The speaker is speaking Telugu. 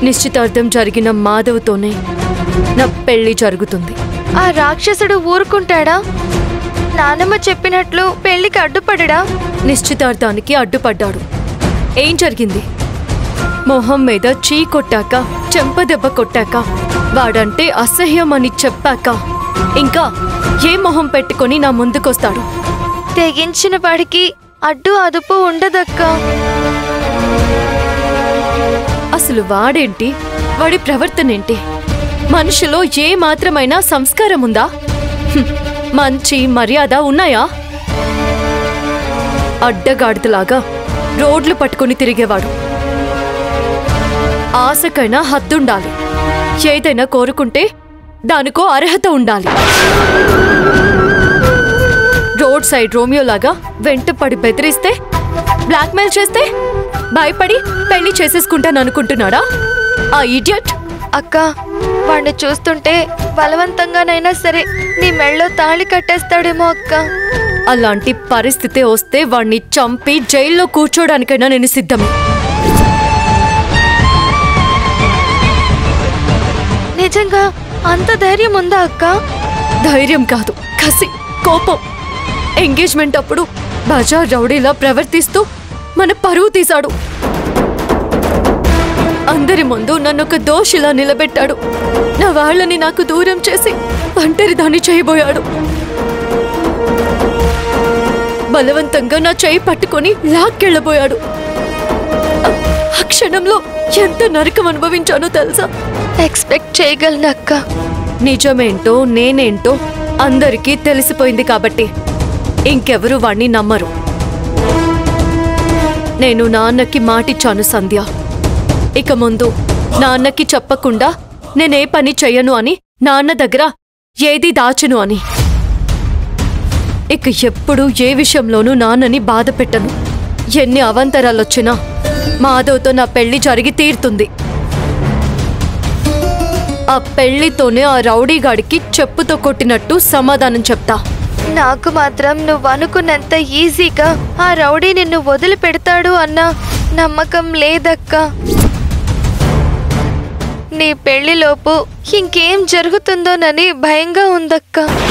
నిశ్చితార్థం జరిగిన మాధవ్తోనే నా పెళ్లి జరుగుతుంది ఆ రాక్షసుడు ఊరుకుంటాడా నానమ్మ చెప్పినట్లు పెళ్లికి అడ్డుపడడా నిశ్చితార్థానికి అడ్డుపడ్డాడు ఏం జరిగింది మొహం మీద చీ కొట్టాక చెంపదెబ్బ కొట్టాక వాడంటే అసహ్యం అని చెప్పాక ఇంకా ఏ మొహం పెట్టుకొని నా ముందుకొస్తాడు తెగించిన వాడికి అడ్డు అదుపు ఉండదక్కా అసలు వాడేంటి వాడి ప్రవర్తన ఏంటి మనిషిలో ఏ మాత్రమైనా సంస్కారం ఉందా హ్మ్, మంచి మర్యాద ఉన్నాయా అడ్డగాడిదలాగా రోడ్లు పట్టుకొని తిరిగేవాడు ఆశకైనా హద్దుండాలి ఏదైనా కోరుకుంటే దానికో అర్హత ఉండాలి రోడ్ సైడ్ రోమియోలాగా వెంట పడి బెదిరిస్తే బ్లాక్మెయిల్ చేస్తే భయపడి పెళ్లి చేసేసుకుంటాను అనుకుంటున్నాడా ఆ ఇడియట్ అక్క వాణ్ణి చూస్తుంటే బలవంతంగానైనా సరే నీ మెళ్ళో తాళి కట్టేస్తాడేమో అక్క అలాంటి పరిస్థితి వస్తే వాణ్ణి చంపి జైల్లో కూర్చోడానికైనా నేను సిద్ధమే నిజంగా అంత ధైర్యం ఉందా అక్క ధైర్యం కాదు కసి కోపం ఎంగేజ్మెంట్ అప్పుడు బజార్ రౌడీలా ప్రవర్తిస్తూ మన పరువు తీశాడు అందరి ముందు నన్ను ఒక దోషిలా నిలబెట్టాడు నా వాళ్ళని నాకు దూరం చేసి ఒంటరి దాన్ని చేయబోయాడు బలవంతంగా నా చేయి పట్టుకొని లాక్కెళ్ళబోయాడు ఆ- ఆ క్షణంలో ఎంత నరకం అనుభవించానో తెలుసా ఎక్స్పెక్ట్ చేయగలను అక్క నిజమేంటో నేనేంటో అందరికీ తెలిసిపోయింది కాబట్టి ఇంకెవరు వాణ్ణి నమ్మరు నేను నాన్నకి మాటిచ్చాను సంధ్య ఇక ముందు నాన్నకి చెప్పకుండా నేనే పని చెయ్యను అని నాన్న దగ్గర ఏది దాచను అని ఇక ఎప్పుడు ఏ విషయంలోనూ నాన్నని బాధ పెట్టను ఎన్ని అవంతరాలొచ్చినా మాధవ్తో నా పెళ్లి జరిగి తీరుతుంది ఆ పెళ్లితోనే ఆ రౌడీగాడికి చెప్పుతో కొట్టినట్టు సమాధానం చెప్తా నాకు మాత్రం నువ్వు అనుకున్నంత ఈజీగా ఆ రౌడీ నిన్ను వదిలిపెడతాడు అన్న నమ్మకం లేదక్క నీ పెళ్లిలోపు ఇంకేం జరుగుతుందోనని భయంగా ఉందక్క